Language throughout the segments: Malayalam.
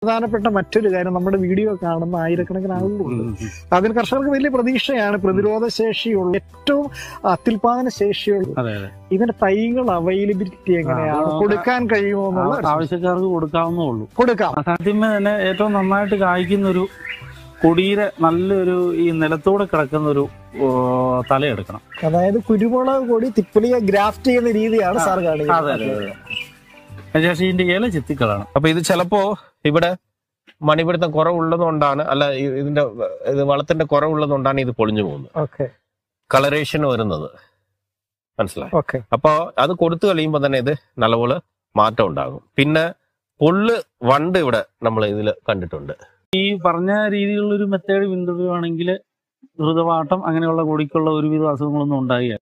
പ്രധാനപ്പെട്ട മറ്റൊരു കാര്യം നമ്മുടെ വീഡിയോ കാണുന്ന ആയിരക്കണക്കിന് ആളുകളുണ്ട് അതിന് കർഷകർക്ക് വലിയ പ്രതീക്ഷയാണ് പ്രതിരോധ ശേഷിയുള്ള ഏറ്റവും അത്യുൽപാദന ശേഷിയുള്ള അതെ അതെ ഇതിന്റെ തൈകൾ അവൈലബിലിറ്റി എങ്ങനെയാണ് ആ, കൊടുക്കാൻ കഴിയുമോ എന്നുള്ള ഒരു ആവശ്യക്കാർക്ക് കൊടുക്കാവുന്നേ ഉള്ളൂ കൊടുക്കാം ആദ്യമേ തന്നെ ഏറ്റവും നന്നായിട്ട് കായ്ക്കുന്ന ഒരു കൊടിയുടെ നല്ലൊരു ഈ നിലത്തൂടെ കിടക്കുന്ന ഒരു ഓ, തലയെടുക്കണം അതായത് കുരുമുളക് കൂടി തിപ്പലിയെ ഗ്രാഫ്റ്റ് ചെയ്യുന്ന രീതിയാണ് സാർ അതെ അതെ കാണിക്കുന്നത് അതെ അതിനുശേഷം ഇതിന്റെ ഇല ചെത്തിക്കളാണ് അപ്പൊ ഇത് ചിലപ്പോ ഇവിടെ മണിപിടുത്തം കുറവുള്ളതുകൊണ്ടാണ് അല്ല ഇ- ഇതിന്റെ ഇത് വളത്തിന്റെ കുറവുള്ളതുകൊണ്ടാണ് ഇത് പൊളിഞ്ഞു പോകുന്നത് ഓക്കെ കളറേഷൻ വരുന്നത് മനസ്സിലായി ഓക്കെ അപ്പൊ അത് കൊടുത്തു കഴിയുമ്പോൾ തന്നെ ഇത് നല്ലപോലെ മാറ്റം ഉണ്ടാകും പിന്നെ പുല്ല് വണ്ട് ഇവിടെ നമ്മൾ ഇതിൽ കണ്ടിട്ടുണ്ട് ഈ പറഞ്ഞ രീതിയിലുള്ള ഒരു മെത്തേഡ് പിന്തുടരുവാണെങ്കിൽ ദ്രുതവാട്ടം അങ്ങനെയുള്ള കൊടിക്കുള്ള ഒരുവിധ അസുഖങ്ങളൊന്നും ഉണ്ടാകുക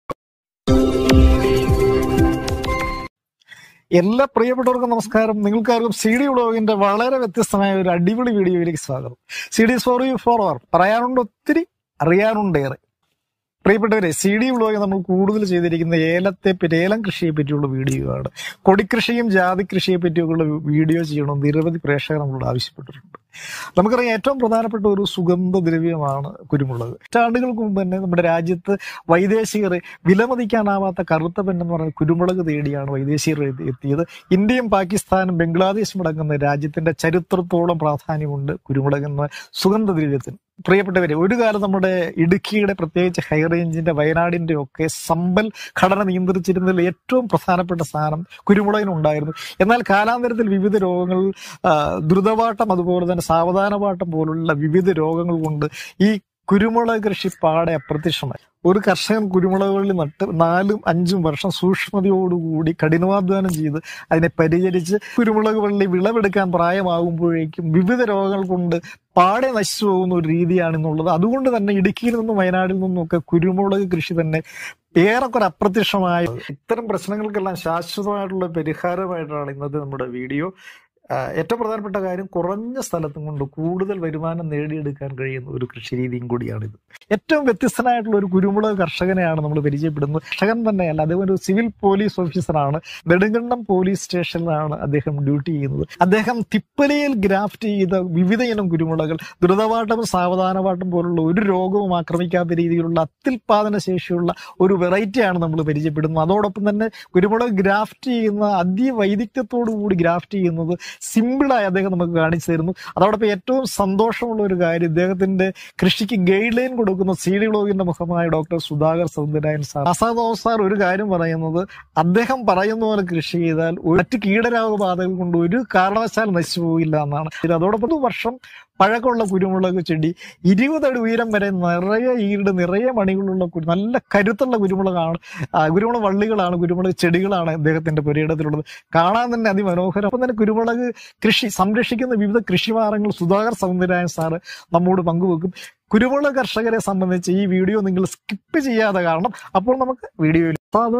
എല്ലാ പ്രിയപ്പെട്ടവർക്കും നമസ്കാരം നിങ്ങൾക്കാർക്കും സി ഡി വ്ളോഗിന്റെ വളരെ വ്യത്യസ്തമായ ഒരു അടിപൊളി വീഡിയോയിലേക്ക് സ്വാഗതം C D for you forever പറയാനുണ്ട് ഒത്തിരി അറിയാനുണ്ടേറെ പ്രിയപ്പെട്ടവരെ സി ഡി വ്ളോഗ് നമ്മൾ കൂടുതൽ ചെയ്തിരിക്കുന്ന ഏലത്തെ പറ്റി ഏലം കൃഷിയെ പറ്റിയുള്ള വീഡിയോ ആണ് കൊടിക്കൃഷിയും ജാതി കൃഷിയെ പറ്റിയൊക്കെയുള്ള വീഡിയോ ചെയ്യണം നിരവധി പ്രേക്ഷകർ നമ്മളോട് ആവശ്യപ്പെട്ടിട്ടുണ്ട് നമുക്കറിയാം ഏറ്റവും പ്രധാനപ്പെട്ട ഒരു സുഗന്ധ ദ്രവ്യമാണ് കുരുമുളക് നൂറ്റാണ്ടുകൾക്ക് മുമ്പ് തന്നെ നമ്മുടെ രാജ്യത്ത് വൈദേശികർ വിലമതിക്കാനാവാത്ത കറുത്ത പെണ്ണെന്ന് പറയുന്ന കുരുമുളക് തേടിയാണ് വൈദേശികർ എത്തി- എത്തിയത് ഇന്ത്യയും പാകിസ്ഥാനും ബംഗ്ലാദേശും അടങ്ങുന്ന രാജ്യത്തിന്റെ ചരിത്രത്തോളം പ്രാധാന്യമുണ്ട് കുരുമുളക് എന്ന സുഗന്ധദ്രവ്യത്തിന് പ്രിയപ്പെട്ടവരെ ഒരു കാലം നമ്മുടെ ഇടുക്കിയുടെ പ്രത്യേകിച്ച് ഹൈ റേഞ്ചിന്റെ വയനാടിന്റെ ഒക്കെ സമ്പൽ ഘടന നിയന്ത്രിച്ചിരുന്നതിൽ ഏറ്റവും പ്രധാനപ്പെട്ട സ്ഥാനം കുരുമുളകിനുണ്ടായിരുന്നു എന്നാൽ കാലാന്തരത്തിൽ വിവിധ രോഗങ്ങൾ ആ, ദ്രുതവാട്ടം അതുപോലെ തന്നെ സാവധാനവാട്ടം പോലുള്ള വിവിധ രോഗങ്ങൾ കൊണ്ട് ഈ കുരുമുളക് കൃഷി പാടെ അപ്രത്യക്ഷമായി ഒരു കർഷകൻ കുരുമുളകുകളിൽ നട്ട് നാലും അഞ്ചും വർഷം സൂക്ഷ്മതയോടുകൂടി കഠിനാധ്വാനം ചെയ്ത് അതിനെ പരിചരിച്ച് കുരുമുളക് വള്ളി വിളവെടുക്കാൻ പ്രായമാകുമ്പോഴേക്കും വിവിധ രോഗങ്ങൾ കൊണ്ട് പാടെ നശിച്ചു പോകുന്ന ഒരു രീതിയാണെന്നുള്ളത് അതുകൊണ്ട് തന്നെ ഇടുക്കിയിൽ നിന്നും വയനാട്ടിൽ നിന്നും ഒക്കെ കുരുമുളക് കൃഷി തന്നെ ഏറെക്കുറെ അപ്രത്യക്ഷമായ ഇത്തരം പ്രശ്നങ്ങൾക്കെല്ലാം ശാശ്വതമായിട്ടുള്ള പരിഹാരമായിട്ടാണ് ഇന്നത്തെ നമ്മുടെ വീഡിയോ ആ, ഏറ്റവും പ്രധാനപ്പെട്ട കാര്യം കുറഞ്ഞ സ്ഥലത്തും കൊണ്ട് കൂടുതൽ വരുമാനം നേടിയെടുക്കാൻ കഴിയുന്ന ഒരു കൃഷി രീതിയും കൂടിയാണിത് ഏറ്റവും വ്യത്യസ്തനായിട്ടുള്ള ഒരു കുരുമുളക് കർഷകനെയാണ് നമ്മൾ പരിചയപ്പെടുന്നത് കർഷകൻ തന്നെയല്ല അദ്ദേഹം ഒരു സിവിൽ പോലീസ് ഓഫീസറാണ് നെടുങ്കണ്ടം പോലീസ് സ്റ്റേഷനിലാണ് അദ്ദേഹം ഡ്യൂട്ടി ചെയ്യുന്നത് അദ്ദേഹം തിപ്പലയിൽ ഗ്രാഫ്റ്റ് ചെയ്ത വിവിധ ഇനം കുരുമുളകൾ ദ്രുതവാട്ടം സാവധാനവാട്ടം പോലുള്ള ഒരു രോഗവും ആക്രമിക്കാത്ത രീതിയിലുള്ള അത്യുൽപാദന ശേഷിയുള്ള ഒരു വെറൈറ്റിയാണ് നമ്മൾ പരിചയപ്പെടുന്നത് അതോടൊപ്പം തന്നെ കുരുമുളക് ഗ്രാഫ്റ്റ് ചെയ്യുന്ന അതിവൈദിക്യത്തോടു കൂടി ഗ്രാഫ്റ്റ് ചെയ്യുന്നത് സിമ്പിളായി അദ്ദേഹം നമുക്ക് കാണിച്ചു തരുന്നു അതോടൊപ്പം ഏറ്റവും സന്തോഷമുള്ള ഒരു കാര്യം ഇദ്ദേഹത്തിന്റെ കൃഷിക്ക് ഗൈഡ് ലൈൻ കൊടുക്കുന്ന സി ഡി ബ്ലോഗിന്റെ മുഖമായ doctor Sudhakar Soundarayan sir Azad sir ഒരു കാര്യം പറയുന്നത് അദ്ദേഹം പറയുന്ന പോലെ കൃഷി ചെയ്താൽ ഒരു- മറ്റ് കീടരോഗബാധകൾ കൊണ്ട് ഒരു കാരണവശാൽ നശിച്ചു പോകില്ല എന്നാണ് ഇത് അതോടൊപ്പം ഒരു വർഷം പഴക്കമുള്ള കുരുമുളക് ചെടി ഇരുപതടി ഉയരം വരെ നിറയെ ഈട് നിറയെ മണികളുള്ള കു- നല്ല കരുത്തുള്ള കുരുമുളകാണ് ആ, കുരുമുളക് വള്ളികളാണ് കുരുമുളക് ചെടികളാണ് അദ്ദേഹത്തിന്റെ പുരയിടത്തിലുള്ളത് കാണാൻ തന്നെ അതിമനോഹരം അപ്പം തന്നെ കുരുമുളക് കൃഷി സംരക്ഷിക്കുന്ന വിവിധ കൃഷിമാർഗങ്ങൾ സുധാകർ സൗന്ദരായൻ സാറ് നമ്മോട് പങ്കുവെക്കും കുരുമുളക് കർഷകരെ സംബന്ധിച്ച് ഈ വീഡിയോ നിങ്ങൾ സ്കിപ്പ് ചെയ്യാതെ കാണണം അപ്പോൾ നമുക്ക് വീഡിയോയിൽ അപ്പൊ അത്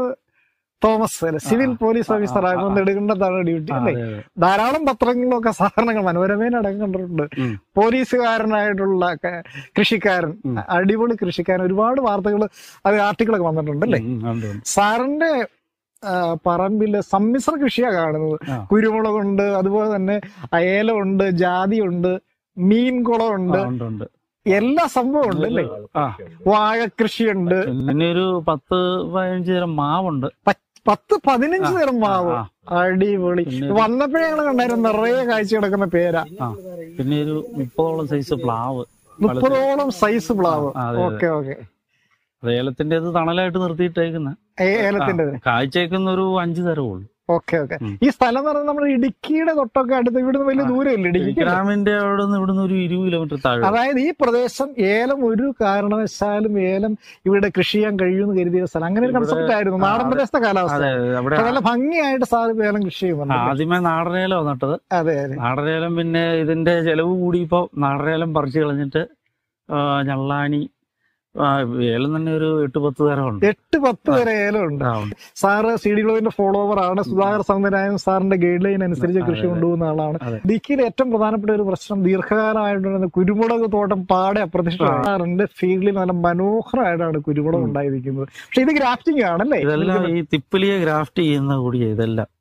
തോമസ് അല്ലെ സിവിൽ ആ, പോലീസ് ആ, ഓഫീസർ ആ, ആയതുകൊണ്ട് ആ. എടുക്കേണ്ടതാണ് ഡ്യൂട്ടി ആ, അല്ലേ അതെ, അതെ. ധാരാളം പത്രങ്ങളിലൊക്കെ സാധാരണങ്ങൾ മനോരമയിലടക്കം കണ്ടിട്ടുണ്ട് ഉം. പോലീസുകാരനായിട്ടുള്ള ക- കൃഷിക്കാരൻ ഉം. അടിപൊളി കൃഷിക്കാരൻ ഒരുപാട് വാർത്തകൾ അത് ആർട്ടിക്കിളൊക്കെ വന്നിട്ടുണ്ട് അല്ലേ ഉം, ഉണ്ട്, ഉണ്ട്. സാറിന്റെ ആ, പറമ്പില് സമ്മിശ്ര കൃഷിയാ കാണുന്നത് ആ. കുരുമുളകുണ്ട് അതുപോലെ തന്നെ ഏലമുണ്ട് ജാതിയുണ്ട് മീൻകുളമുണ്ട് ആ, ഉണ്ട്, ഉണ്ട്. എല്ലാ സംഭവം ഉണ്ട് അല്ലേ ആ. വാഴ കൃഷിയുണ്ട് പിന്നെ ഒരു പത്ത് പതിനഞ്ച് തരം മാവുണ്ട് പത്ത് പതിനഞ്ച് ആ, തരം മാവ് ആ, അടിപൊളി പിന്നെ വന്നപ്പോഴേ ഞങ്ങൾ കണ്ടായിരുന്നു നിറയെ കാഴ്ച കിടക്കുന്ന പേര ആ. പിന്നെ ഒരു മുപ്പതോളം സൈസ് പ്ലാവ് മുപ്പതോളം സൈസ് പ്ലാവ് ആ, അതെ, അതെ. ഓക്കെ ഓക്കെ അത് ഏലത്തിന്റെ ഇത് തണലായിട്ട് നിർത്തിയിട്ടേക്കുന്ന ഏലത്തിന്റെ കാഴ്ചയ്ക്കുന്ന ഒരു അഞ്ചു തരമേ ഉള്ളൂ ഓക്കെ ഓക്കെ ഉം. ഈ സ്ഥലം എന്ന് പറയുന്നത് നമ്മുടെ ഇടുക്കിയുടെ തൊട്ടൊക്കെ അടുത്ത് ഇവിടുന്ന് വലിയ ആ. ദൂരമില്ല ഇടുക്കി ഗ്രാമിന്റെ അവിടെ നിന്ന് ഇവിടുന്ന് ഒരു ഇരുപത് കിലോമീറ്റർ താഴെ അതായത് ഈ പ്രദേശം ഏലം ഒരു കാരണവശാലും ഏലം ഇവിടെ കൃഷി ചെയ്യാൻ കഴിയുമെന്ന് കരുതിയ സ്ഥലം അങ്ങനെ ഒരു ഇവിടെ- കൺസെപ്റ്റ് ആയിരുന്നു ആ, നാടൻ അതെ. പ്രദേശത്തെ കാലാവസ്ഥ അതെ അവിടെ അപ്പൊ നല്ല ഭംഗിയായിട്ട് സാറ് ഏലം കൃഷി ചെയ്യുന്നുണ്ട് ആദ്യമേ നാടനേലം നട്ടത് അതെ അതെ നാടനേലം പിന്നെ ഇതിന്റെ ചെലവ് കൂടിയപ്പോ നാടനേലം പറിച്ചു കളഞ്ഞിട്ട് ആ, ഞള്ളാനി ആ, ഏലം തന്നെ ഒരു എട്ട് പത്ത് തരം ഉണ്ട് എട്ട് പത്ത് വരെ ഏലം ഉണ്ട് ആ, ഉണ്ട്. സാറ് സി ഡി ഗ്ലോവിന്റെ ഫോളോവർ ആണ് സുധാകർ സൗന്ദരായൻ സാറിന്റെ ഗൈഡ് ലൈൻ അനുസരിച്ച് അതെ, കൃഷി അതെ. കൊണ്ടുപോകുന്ന ആളാണ് അതെ. ഇടുക്കിയിൽ ഏറ്റവും പ്രധാനപ്പെട്ട ഒരു പ്രശ്നം ദീർഘകാലമായിട്ടുള്ള കുരുമുളക് തോട്ടം പാടെ അപ്രത്യക്ഷമാകാറുണ്ട് ഫീൽഡിൽ നല്ല മനോഹരമായിട്ടാണ് കുരുമുളക് ഉം. ഉണ്ടായിരിക്കുന്നത് പക്ഷെ ഇത് ഗ്രാഫ്റ്റിംഗ് ആണല്ലേ ഇതെല്ലാം ഈ തിപ്പിലിയെ ഗ്രാഫ്റ്റ് ചെയ്യുന്ന കൂടിയ ഇതെല്ലാം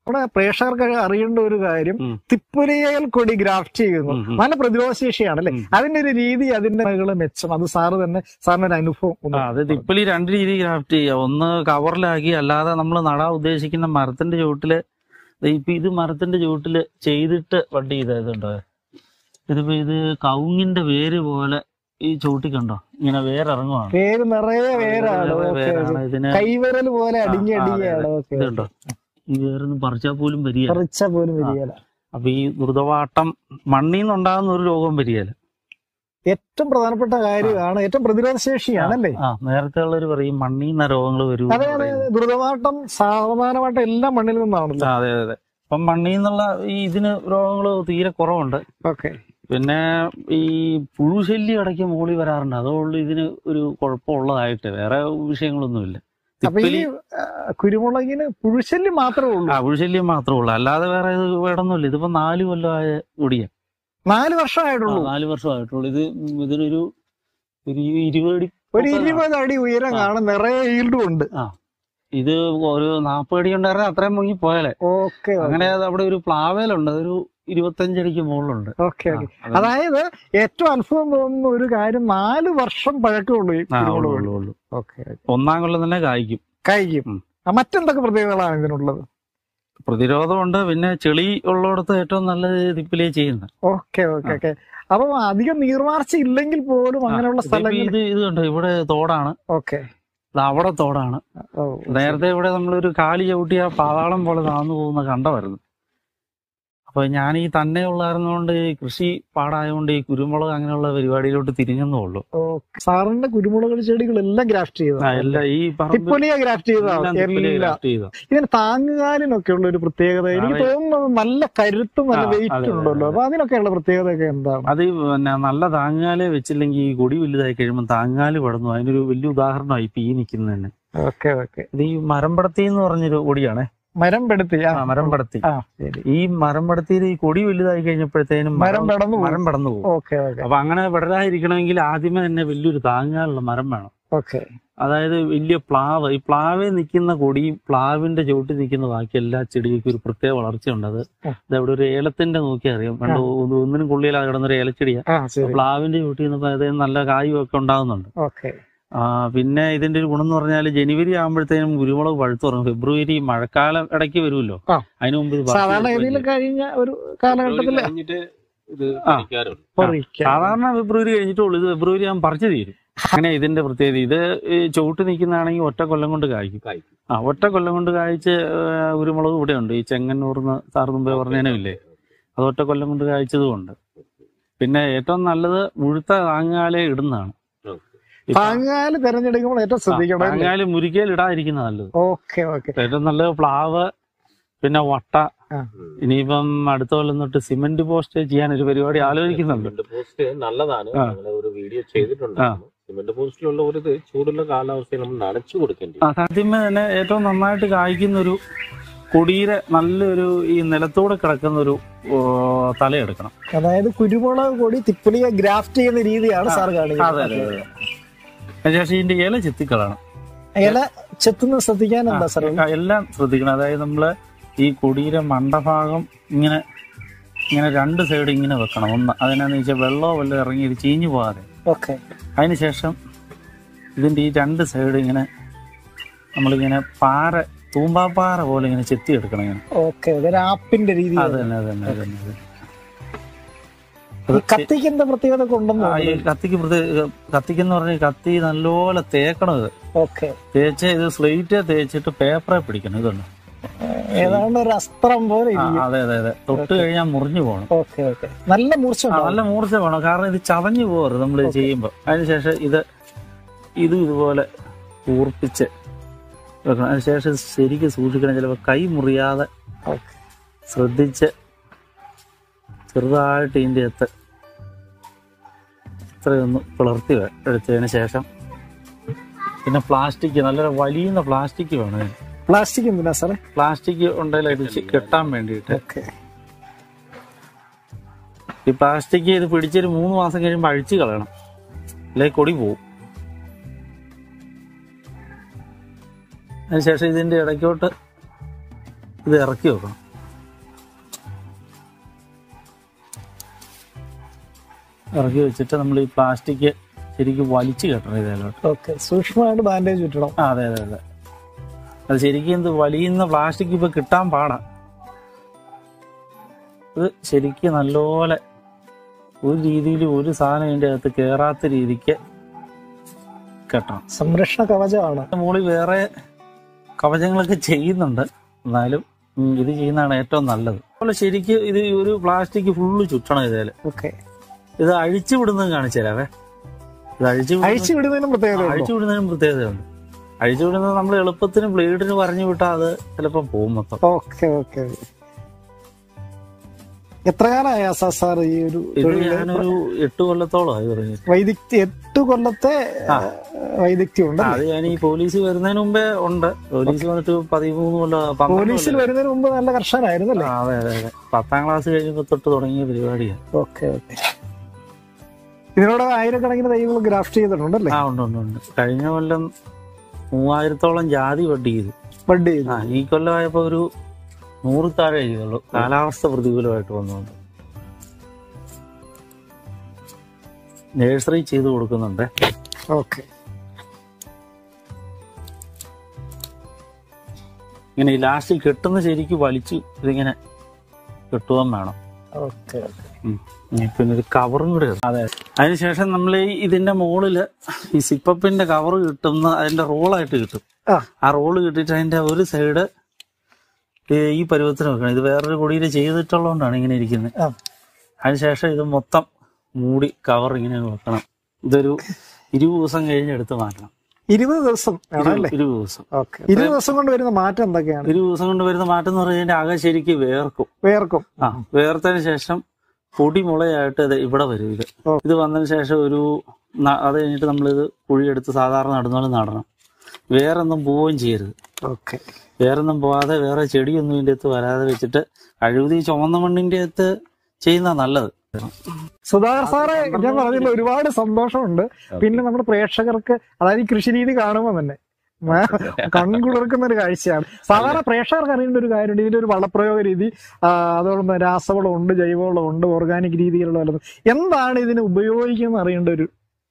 നമ്മുടെ പ്രേക്ഷകർക്ക് അറിയേണ്ട ഒരു കാര്യം ഉം. തിപ്പുലിയൽ കൊടി ഗ്രാഫ്റ്റ് ചെയ്യുന്നു ഉം, ഉം. നല്ല പ്രതിരോധ ശേഷിയാണ് അല്ലെ ഉം. അതിന്റെ ഒരു രീതി അതിന്റെ മേഖല മെച്ചം അത് സാറ് തന്നെ സാറിന് ഒരു അനുഭവം ഒന്ന് ആ, അത് തിപ്പലി രണ്ട് രീതി ക്രാഫ്റ്റ് ചെയ്യാം ഒന്ന് കവറിലാക്കി അല്ലാതെ നമ്മൾ നടാൻ ഉദ്ദേശിക്കുന്ന മരത്തിന്റെ ചുവട്ടില് ദേ ഇപ്പൊ ഇത് മരത്തിന്റെ ചുവട്ടില് ചെയ്തിട്ട് വണ്ടി ചെയ്തതുണ്ടോ ഇതിപ്പോ ഇത് കവുങ്ങിന്റെ വേര് പോലെ ഈ ചുവട്ടി കണ്ടോ ഇങ്ങനെ വേരിറങ്ങുവാണ് പേര് നിറയെ വേരാണ് വേറെ ഓക്കേ, വേരാണ് ഓക്കേ. ഇതിന് കൈവിരൽ പോലെ അടിങ്ങി ആ, അതെ, അടിയാണ് ഓക്കെ ഇതുണ്ടോ ഈ വേറൊന്നും പറിച്ചാൽ പോലും വരിക പറിച്ച പോലും വരികയില്ല അപ്പൊ ഈ മൃതവാട്ടം മണ്ണിൽ നിന്നുണ്ടാകുന്ന ഒരു രോഗം വരികയില്ല ഏറ്റവും പ്രധാനപ്പെട്ട കാര്യമാണ് ഏറ്റവും പ്രതിരോധ ശേഷിയാണ് അല്ലേ ആ നേരത്തെ ഉള്ളവർ പറയും മണ്ണിൽ നിന്ന് രോഗങ്ങൾ വരൂ അതെ അതെ അതെ. ദ്രുതമാട്ടം സാധാരണമായിട്ട് എല്ലാ മണ്ണിൽ നിന്നാണല്ലോ അതെ അതെ അതെ അപ്പം മണ്ണിൽ നിന്നുള്ള ഈ ഇതിന് രോഗങ്ങൾ തീരെ കുറവുണ്ട് ഓക്കെ പിന്നെ ഈ പുഴുശല്യം ഇടയ്ക്ക് മുകളിൽ വരാറുണ്ട് അതുകൊണ്ട് ഇതിന് ഒരു കുഴപ്പമുള്ളതായിട്ട് വേറെ വിഷയങ്ങളൊന്നുമില്ല അപ്പൊ ഈ തിപ്പലി ആ, കുരുമുളകിന് പുഴുശല്യം മാത്രമേ ഉള്ളൂ ആ പുഴുശല്യം മാത്രമേ ഉള്ളൂ അല്ലാതെ വേറെ ഇത് വേടൊന്നുമില്ല ഇതിപ്പോ നാല് കൊല്ലമായ കൂടിയ നാല് വർഷമായിട്ടുള്ളൂ നാല് വർഷമായിട്ടുള്ളൂ ഇത് ഇതിനൊരു ഒരു ഇരുപത് അടി ഒരു ഇരുപത് അടി ഉയരം ആ. കാണും നിറയെ ഈൽഡും ഉണ്ട് ഇത് ഒരു നാൽപ്പത് അടി ഉണ്ടായിരുന്ന അത്രയും മുങ്ങി പോയാലേ ഓക്കെ അങ്ങനെ അത് അവിടെ ഒരു പ്ലാവേലുണ്ട് അതൊരു ഇരുപത്തഞ്ചടിക്ക് മുകളിലുണ്ട് ഓക്കെ ആ, ഓക്കെ അത് അതായത് ഏറ്റവും അത്ഭുതം തോന്നുന്ന ഒരു കാര്യം നാല് വർഷം പഴക്കമുള്ളൂ ഈ ആ, ഉള്ളു, കുരുമുളക് ഉള്ളു, ഉള്ളു. ഓക്കെ ഒന്നാം കൊല്ലം തന്നെ കായ്ക്കും കഴിക്കും ഉം. ആ, മറ്റെന്തൊക്കെ പ്രത്യേകതകളാണ് ഇതിനുള്ളത് പ്രതിരോധമുണ്ട് പിന്നെ ചെളി ഉള്ളിടത്ത് ഏറ്റവും നല്ലത് തിപ്പിലേ ചെയ്യുന്നത് ഓക്കെ ഓക്കെ ഓക്കെ അപ്പൊ അധികം നീർവാർച്ച ഇല്ലെങ്കിൽ പോലും അങ്ങനെയുള്ള ഇതിപ്പോ സ്ഥലങ്ങൾ ഇത് ഇത് കണ്ടോ ഇവിടെ തോടാണ് ഓക്കെ ഇത് അവിടെ തോടാണ് ഓ നേരത്തെ ഇവിടെ നമ്മളൊരു കാലി ചവിട്ടിയ പാതാളം പോലെ താന്നു പോകുന്ന കണ്ടമായിരുന്നു അപ്പൊ ഞാൻ ഈ തന്നെ ഉള്ളായിരുന്നതുകൊണ്ട് ഈ കൃഷി പാടായതുകൊണ്ട് ഈ കുരുമുളക് അങ്ങനെയുള്ള പരിപാടിയിലോട്ട് തിരിഞ്ഞെന്നേ ഉള്ളൂ ഓക്കെ സാറിന്റെ കുരുമുളക് ചെടികളെല്ലാം ഗ്രാഫ്റ്റ് ആ, ചെയ്തതാണ് എല്ലാം ഈ പറമ്പ് തിപ്പൊലിയ ഗ്രാഫ്റ്റ് എല്ലാം ചെയ്തതാണ് തിപ്പിലി എല്ലാം graft ചെയ്തതാ. ഇതിന് താങ്ങുകാലിനൊക്കെ ഉള്ള ഒരു പ്രത്യേകത എനിക്ക് അതെ. തോന്നുന്നത് നല്ല കരുത്തും നല്ല ആ, അതെ, വെയിറ്റ് അതെ, ഉണ്ടല്ലോ അപ്പൊ അതിനൊക്കെയുള്ള പ്രത്യേകതയൊക്കെ എന്താണ് അത് പിന്നെ നല്ല താങ്ങാല് വെച്ചില്ലെങ്കിൽ ഈ കൊടി വലുതായി കഴിയുമ്പോൾ താങ്ങാല് പടന്നു അതിനൊരു വലിയ ഉദാഹരണമായി ഇപ്പൊ ഈ നിൽക്കുന്നത് തന്നെ ഓക്കെ ഓക്കെ ഇത് ഈ മരംപടത്തി എന്ന് പറഞ്ഞൊരു കൊടിയാണേ മരം പെടുത്തി ആ ആ, മരംപടത്തി ആ ശരി ഈ മരംപടത്തിയിൽ ഈ കൊടി വലുതായി കഴിഞ്ഞപ്പോഴത്തേനും മരം പെടന്നു പോകും. മരം പടന്നു പോകും ഓക്കെ ഓക്കെ അപ്പൊ അങ്ങനെ വിടരാതിരിക്കണമെങ്കിൽ ആദ്യമേ തന്നെ വലിയൊരു താങ്ങാനുള്ള മരം വേണം ഓക്കെ അതായത് വലിയ പ്ലാവ് ഈ പ്ലാവേ നിൽക്കുന്ന കൊടിയും പ്ലാവിന്റെ ചുവട്ടിൽ നിൽക്കുന്ന ബാക്കി എല്ലാ ചെടികൾക്കും ഒരു പ്രത്യേക വളർച്ചയുണ്ട് അത് ആ. ഇതവിടെ ഒരു ഏലത്തിന്റെ നോക്കിയാൽ അറിയാം പണ്ട് ഒന്ന് ഒന്നിനും കൊള്ളിയില്ലാതെ കിടന്നൊരു ഏലച്ചെടിയാ ആ ശരി പ്ലാവിന്റെ ചുവട്ടിൽ നിന്നപ്പോ അത് നല്ല കായും ഒക്കെ ഉണ്ടാകുന്നുണ്ട് ഓക്കെ ആ, പിന്നെ ഇതിന്റെ ഒരു ഗുണം എന്ന് പറഞ്ഞാൽ ജനുവരി ആകുമ്പോഴത്തേനും കുരുമുളക് പഴുത്തു തുടങ്ങും ഫെബ്രുവരി മഴക്കാലം ഇടയ്ക്ക് വരുമല്ലോ ആ. അതിനു മുമ്പ് ഇത് പറിച്ച് സാധാരണ എടുക്കുകയും ഗതിയിൽ കഴിഞ്ഞ ഒരു കാലഘട്ടത്തില് കഴിഞ്ഞിട്ട് ഇത് ആ. പറിക്കാറുണ്ട് പറിക്കാം. സാധാരണ ഫെബ്രുവരി കഴിഞ്ഞിട്ടുള്ളൂ ഇത് ഫെബ്രുവരി ആകുമ്പോൾ പറിച്ചു തീരും അങ്ങനെ ഇതിന്റെ പ്രത്യേകത ഇത് ഈ ചുവട്ട് നിൽക്കുന്നതാണെങ്കിൽ ഒറ്റ കൊല്ലം കൊണ്ട് കായ്ക്കും കായ്ക്കും. ആ ഒറ്റ കൊല്ലം കൊണ്ട് കായ്ച്ച് ആ, കുരുമുളക് ഇവിടെ ഉണ്ട് ഈ ചെങ്ങന്നൂർന്ന് സാർ മുമ്പേ പറഞ്ഞേനമില്ലേ അത് ഒറ്റ കൊല്ലം കൊണ്ട് കായ്ച്ചതുകൊണ്ട് പിന്നെ ഏറ്റവും നല്ലത് മുഴുത്ത താങ്ങാലെ ഇടുന്നതാണ് ഈ താങ്ങാല് തെരഞ്ഞെടുക്കുമ്പോൾ ഏറ്റവും ശ്രദ്ധിക്കണം അല്ലേ? താങ്ങാല് മുരിക്കയിൽ ഇടാതിരിക്കുന്ന നല്ലത് ഓക്കെ ഓക്കെ ഏറ്റവും നല്ലത് പ്ലാവ് പിന്നെ വട്ട ആ. ഇനിയിപ്പം അടുത്ത കൊല്ലം തൊട്ട് സിമന്റ് പോസ്റ്റ് ചെയ്യാൻ ഒരു പരിപാടി ആലോചിക്കുന്നുണ്ട് സിമന്റ് പോസ്റ്റ് നല്ലതാണ് ആ. ഞങ്ങൾ ഒരു വീഡിയോ ചെയ്തിട്ടുണ്ടായിരുന്നു സിമന്റ് പോസ്റ്റിലുള്ള ഒരു ഇത് ചൂടുള്ള കാലാവസ്ഥയിൽ നമ്മൾ നനച്ചു കൊടുക്കേണ്ടി ആ സത്യമേ തന്നെ ഏറ്റവും നന്നായിട്ട് കായ്ക്കുന്ന ഒരു കൊടിയുടെ നല്ലൊരു ഈ നിലത്തൂടെ കിടക്കുന്ന ഒരു ഓ, തലയെടുക്കണം അതായത് കുരുമുളക് കൊടി തിപ്പുലിയെ ഗ്രാഫ്റ്റ് ചെയ്യുന്ന രീതിയാണ് സാർ അതെ അതെ കാണിക്കുന്നത് അതെ അതിനുശേഷം ഇതിന്റെ ഇല ചെത്തിക്കളാണ് ഇല ചെത്തുന്നത് ശ്രദ്ധിക്കാൻ എന്താ സാർ ആ, എല്ലാം ശ്രദ്ധിക്കണം അതായത് നമ്മള് ഈ കൊടിയുടെ മണ്ടഭാഗം ഇങ്ങനെ ഇങ്ങനെ രണ്ട് സൈഡ് ഇങ്ങനെ വെക്കണം ഒന്ന് അതിനാന്ന് വെച്ചാൽ വെള്ളമോ വല്ലതും ഇറങ്ങി ഇത് ചീഞ്ഞു പോകാതെ ഓക്കെ അതിനുശേഷം ഇതിന്റെ ഈ രണ്ട് സൈഡ് ഇങ്ങനെ നമ്മളിങ്ങനെ പാറ തൂമ്പാപ്പാറ പോലെ ഇങ്ങനെ ചെത്തിയെടുക്കണം ഇങ്ങനെ ഓക്കെ ഒരു ആപ്പിന്റെ രീതി അത് തന്നെ അത് തന്നെ അത് തന്നെ അത്. ഈ കത്തിക്ക് എന്താ പ്രത്യേകത കൊണ്ടെന്ന് ആ, ഈ കത്തിക്ക് പ്രത്യേക കത്തിക്കെന്ന് പറഞ്ഞാൽ കത്തി നല്ലപോലെ തേക്കണം ഇത് ഓക്കെ തേച്ച് ഇത് സ്ലേറ്റ് തേച്ചിട്ട് പേപ്പറെ പിടിക്കണം ഇതുണ്ട് ഏതാണ്ട് ഒരു അസ്ത്രം പോലെ ആ, ഇരിക്കും അതെ അതെ അതെ തൊട്ട് കഴിഞ്ഞാൽ മുറിഞ്ഞു പോകണം ഓക്കെ ഓക്കെ നല്ല മൂർച്ച ആ, ഉണ്ടാവും. നല്ല മൂർച്ച വേണം കാരണം ഇത് ചതഞ്ഞു പോകരുത് നമ്മൾ ഇത് ചെയ്യുമ്പോൾ അതിനുശേഷം ഇത് ഇതും ഇതുപോലെ കൂർപ്പിച്ച് വെക്കണം അതിനുശേഷം ശരിക്കും സൂക്ഷിക്കണം ചിലപ്പോൾ കൈ മുറിയാതെ ഓക്കെ ശ്രദ്ധിച്ച് ചെറുതായിട്ട് ഇതിൻ്റെ അകത്ത് ഇത്രയൊന്ന് പിളർത്തി വെ- എടുത്തതിന് ശേഷം പിന്നെ പ്ലാസ്റ്റിക് നല്ലൊരു വലിയുന്ന പ്ലാസ്റ്റിക് വേണം ഇതിന്. പ്ലാസ്റ്റിക് എന്തിനാ സാറേ പ്ലാസ്റ്റിക് ഉണ്ടെങ്കിൽ ഇത് ചി- കെട്ടാൻ വേണ്ടിയിട്ട് ഓക്കെ ഈ പ്ലാസ്റ്റിക് ഇത് പിടിച്ചൊരു മൂന്ന് മാസം കഴിയുമ്പോൾ അഴിച്ചു കളയണം അല്ലെങ്കിൽ കൊടി പോവും അതിനുശേഷം ഇതിന്റെ ഇടയ്ക്കോട്ട് ഇത് ഇറക്കി വെക്കണം ഇറക്കി വെച്ചിട്ട് നമ്മൾ ഈ പ്ലാസ്റ്റിക് ശരിക്കും വലിച്ചു കെട്ടണം ഇതിലോട്ട് ഓക്കെ സൂക്ഷ്മമായിട്ട് ബാൻഡേജ് ചുറ്റണം ആ അതെ അതെ അതെ അത് ശരിക്കും ഇത് വലിയുന്ന പ്ലാസ്റ്റിക് ഇപ്പൊ കിട്ടാൻ പാടാ ഇത് ശരിക്കും നല്ലപോലെ ഒരു രീതിയിൽ ഒരു സാധനം ഇതിന്റെ അകത്ത് കേറാത്ത രീതിക്ക് കെട്ടണം സംരക്ഷണ കവചമാണ് മുകളിൽ വേറെ കവചങ്ങളൊക്കെ ചെയ്യുന്നുണ്ട് എന്നാലും ഉം, ഇത് ചെയ്യുന്നതാണ് ഏറ്റവും നല്ലത് അതുപോലെ ശരിക്കും ഇത് ഈ ഒരു പ്ലാസ്റ്റിക് ഫുള്ള് ചുറ്റണം ഇതില് ഓക്കെ ഇത് അഴിച്ചു വിടുന്നത് കാണിച്ചു തരാവേ ഇത് അഴിച്ചു വിടുന്നത് അഴിച്ചു വിടുന്നതിനും പ്രത്യേകത ഉണ്ടോ? അഴിച്ചു വിടുന്നതിനും പ്രത്യേകതയുണ്ട് അഴിച്ചു വിടുന്നത് നമ്മൾ എളുപ്പത്തിന് ബ്ലേഡിന് പറഞ്ഞു വിട്ടാൽ അത് ചിലപ്പോൾ പോകും മൊത്തം ഓക്കെ ഓക്കെ എത്ര കാലമായ സാർ ഈ ഒരു ഇത് തൊഴില് ഞാനൊരു എട്ട് കൊല്ലത്തോളം ആയി പറഞ്ഞു വൈദഗ്ധ്യ എട്ട് കൊല്ലത്തെ ആ. വൈദഗ്ധ്യം ഉണ്ട് അത് ഞാൻ ഈ പോലീസ് വരുന്നതിന് മുമ്പേ ഉണ്ട് പോലീസ് വന്നിട്ട് പതിമൂന്ന് കൊല്ലം പന്ത്രണ്ട് പോലീസിൽ കൊല്ലം. വരുന്നതിന് മുമ്പ് നല്ല കർഷകനായിരുന്നല്ലേ ആ, അതെ അതെ അതെ പത്താം ക്ലാസ് കഴിഞ്ഞപ്പോ തൊട്ട് തുടങ്ങിയ പരിപാടിയാണ് ഓക്കെ ഓക്കെ ഇതിനോട് ആയിരക്കണക്കിന് തൈകൾ ഗ്രാഫ്റ്റ് ചെയ്തിട്ടുണ്ടല്ലേ ആ ഉണ്ട് ഉണ്ട് ഉണ്ട് കഴിഞ്ഞ കൊല്ലം മൂവായിരത്തോളം ജാതി വട്ടി ചെയ്തു ബഡ് ചെയ്തു ആ ഈ കൊല്ലമായപ്പോ ഒരു നൂറ് താഴെ ചെയ്തുള്ളൂ കാലാവസ്ഥ പ്രതികൂലമായിട്ട് വന്നുകൊണ്ട് നേഴ്സറി ചെയ്ത് കൊടുക്കുന്നുണ്ട് ഓക്കെ ഇങ്ങനെ ഈ ലാസ്റ്റ് കെട്ടുന്ന ശരിക്ക് വലിച്ചു ഇതിങ്ങനെ കെട്ടുവാൻ വേണം ഓക്കെ ഉം. ഇനി പിന്നെ ഒരു കവറും കൂടെ ഇടണം. അതെ അതിനുശേഷം നമ്മൾ ഈ ഇതിന്റെ മുകളില് ഈ സിപ്പപ്പിന്റെ കവർ കിട്ടുന്ന അതിന്റെ റോളായിട്ട് കിട്ടും ആ ആ റോള് കിട്ടിയിട്ട് അതിന്റെ ഒരു സൈഡ് ഈ പരുവത്തിന് വെക്കണം ഇത് വേറൊരു കുടിയിൽ ചെയ്തിട്ടുള്ളതുകൊണ്ടാണ് ഇങ്ങനെ ഇരിക്കുന്നത് ആ അതിനുശേഷം ഇത് മൊത്തം മൂടി കവർ ഇങ്ങനെ വെക്കണം ഇതൊരു ഇരുപത് ദിവസം കഴിഞ്ഞ് എടുത്ത് മാറ്റണം ഇരുപത് ദിവസം വേണം അല്ലേ ഇരുപത് ദിവസം ഓക്കെ ഇരുപത് ദിവസം കൊണ്ട് വരുന്ന മാറ്റം എന്തൊക്കെയാണ് ഇരുപത് ദിവസം കൊണ്ട് വരുന്ന മാറ്റം എന്ന് പറഞ്ഞാൽ അതിന്റെ അകം ശരിക്ക് വേർക്കും വേർക്കും ആ വേർത്തതിന് ശേഷം പൊടി മുളയായിട്ട് ഇത് ഇവിടെ വരും ഇത് ഓ. ഇത് വന്നതിന് ശേഷം ഒരു ന- അത് കഴിഞ്ഞിട്ട് നമ്മളിത് കുഴിയെടുത്ത് സാധാരണ നടുന്നോളം നടണം വേറൊന്നും പോവുകയും ചെയ്യരുത് ഓക്കെ വേറൊന്നും പോവാതെ വേറെ ചെടിയൊന്നും ഇതിന്റെ അകത്ത് വരാതെ വെച്ചിട്ട് കഴിവത് ഈ ചുവന്ന മണ്ണിന്റെ അകത്ത് ചെയ്യുന്ന നല്ലത് സുധാകർ സാറെ ഞാൻ പറഞ്ഞില്ല ഒരുപാട് സന്തോഷമുണ്ട് പിന്നെ നമ്മുടെ പ്രേക്ഷകർക്ക് അതായത് ഈ കൃഷി രീതി കാണുമ്പോൾ തന്നെ മ- കൺകുളിർക്കുന്ന ഒരു കാഴ്ചയാണ് സാധാരണ പ്രേക്ഷകർക്ക് അറിയേണ്ട ഒരു കാര്യമുണ്ട് ഇതിന്റെ ഒരു വളപ്രയോഗ രീതി ആ, അതോടൊപ്പം രാസവളം ഉണ്ട് ജൈവവളം ഉണ്ട് ഓർഗാനിക് രീതിയിലുള്ള വല്ലതും എന്താണ് ഇതിന് ഉപയോഗിക്കുന്നത് അറിയേണ്ട ഒരു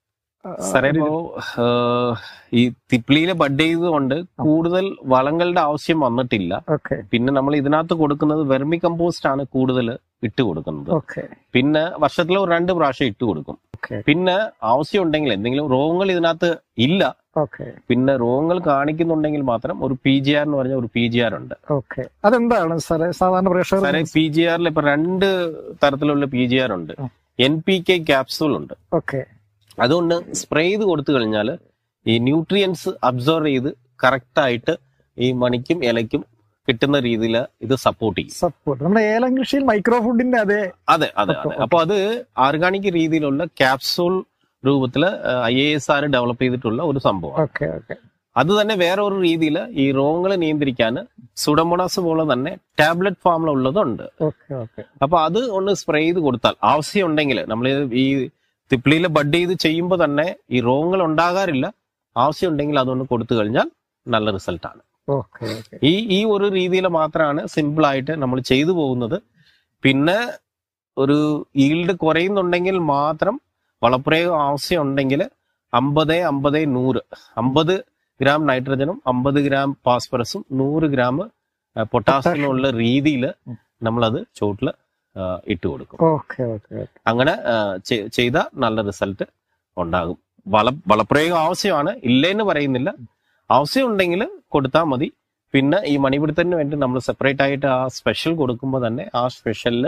ആ, സാറേ ഒരു ഇപ്പോ ഏഹ്, ഈ തിപ്ലിയില് ബഡ് ചെയ്തുകൊണ്ട് കൂടുതൽ വളങ്ങളുടെ ആവശ്യം വന്നിട്ടില്ല ഓക്കെ പിന്നെ നമ്മൾ ഇതിനകത്ത് കൊടുക്കുന്നത് വെർമി കമ്പോസ്റ്റ് ആണ് കൂടുതൽ ഇട്ട് കൊടുക്കുന്നത് ഓക്കെ പിന്നെ വർഷത്തിൽ ഒരു രണ്ട് പ്രാവശ്യം ഇട്ട് കൊടുക്കും ഓക്കെ പിന്നെ ആവശ്യം ഉണ്ടെങ്കിൽ എന്തെങ്കിലും രോഗങ്ങൾ ഇതിനകത്ത് ഇല്ല ഓക്കെ പിന്നെ രോഗങ്ങൾ കാണിക്കുന്നുണ്ടെങ്കിൽ മാത്രം ഒരു പി ജി ആർ എന്ന് പറഞ്ഞ ഒരു പി ജി ആർ ഉണ്ട് ഓക്കെ അതെന്താണ് സാറേ സാധാരണ പ്രേക്ഷകർ സാറേ പി ജി ആറിൽ ഇപ്പൊ രണ്ട് തരത്തിലുള്ള പി ജി ആർ ഉണ്ട് ആ. എൻ പി കെ ക്യാപ്സൂൾ ഉണ്ട് ഓക്കെ അതുകൊണ്ട് സ്പ്രേ ചെയ്ത് കൊടുത്തു കഴിഞ്ഞാൽ ഈ ന്യൂട്രിയൻസ് അബ്സോർവ് ചെയ്ത് കറക്റ്റ് ആയിട്ട് ഈ മണിക്കും ഇലയ്ക്കും കിട്ടുന്ന രീതിയിൽ ഇത് സപ്പോർട്ട് ചെയ്യും സപ്പോർട്ട് നമ്മുടെ ഏലം കൃഷിയിൽ മൈക്രോ ഫുഡിന്റെ അതേ അതെ അതെ അതെ അപ്പൊ അത് ഓർഗാനിക് രീതിയിലുള്ള ക്യാപ്സൂൾ രൂപത്തിൽ I A S R develop ചെയ്തിട്ടുള്ള ഒരു സംഭവം ഓക്കെ ഓക്കെ അത് തന്നെ വേറെ ഒരു രീതിയിൽ ഈ രോഗങ്ങൾ നിയന്ത്രിക്കാൻ സുഡമോണാസ് പോലെ തന്നെ ടാബ്ലറ്റ് ഫോമിലുള്ളതുണ്ട് ഓക്കെ ഓക്കെ അപ്പൊ അത് ഒന്ന് സ്പ്രേ ചെയ്ത് കൊടുത്താൽ ആവശ്യം ഉണ്ടെങ്കിൽ നമ്മൾ ഈ തിപ്ലിയിൽ ബഡ് ചെയ്ത് ചെയ്യുമ്പോൾ തന്നെ ഈ രോഗങ്ങൾ ഉണ്ടാകാറില്ല ആവശ്യം ഉണ്ടെങ്കിൽ അതൊന്ന് കൊടുത്തു കഴിഞ്ഞാൽ നല്ല റിസൾട്ടാണ് ഓക്കെ ഓക്കെ ഈ ഈ ഒരു രീതിയിൽ മാത്രമാണ് സിമ്പിൾ ആയിട്ട് നമ്മൾ ചെയ്തു പോകുന്നത് പിന്നെ ഒരു ഈൽഡ് കുറയുന്നുണ്ടെങ്കിൽ മാത്രം വളപ്രയോഗം ആവശ്യം ഉണ്ടെങ്കിൽ അമ്പത് അമ്പത് നൂറ് അമ്പത് ഗ്രാം നൈട്രജനും അമ്പത് ഗ്രാം ഫോസ്ഫറസും നൂറ് ഗ്രാം പൊട്ടാസ്യനും ഉള്ള രീതിയിൽ നമ്മളത് ചോട്ടിൽ ഇട്ട് കൊടുക്കും ഓക്കെ ഓക്കെ ഓക്കെ അങ്ങനെ ചെയ്ത നല്ല റിസൾട്ട് ഉണ്ടാകും വള വളപ്രയോഗം ആവശ്യമാണ് ഇല്ലേന്ന് പറയുന്നില്ല ആവശ്യം ഉണ്ടെങ്കിൽ കൊടുത്താൽ മതി പിന്നെ ഈ മണിപിടുത്തത്തിന് വേണ്ടി നമ്മൾ സെപ്പറേറ്റ് ആയിട്ട് ആ സ്പെഷ്യൽ കൊടുക്കുമ്പോൾ തന്നെ ആ സ്പെഷ്യലില്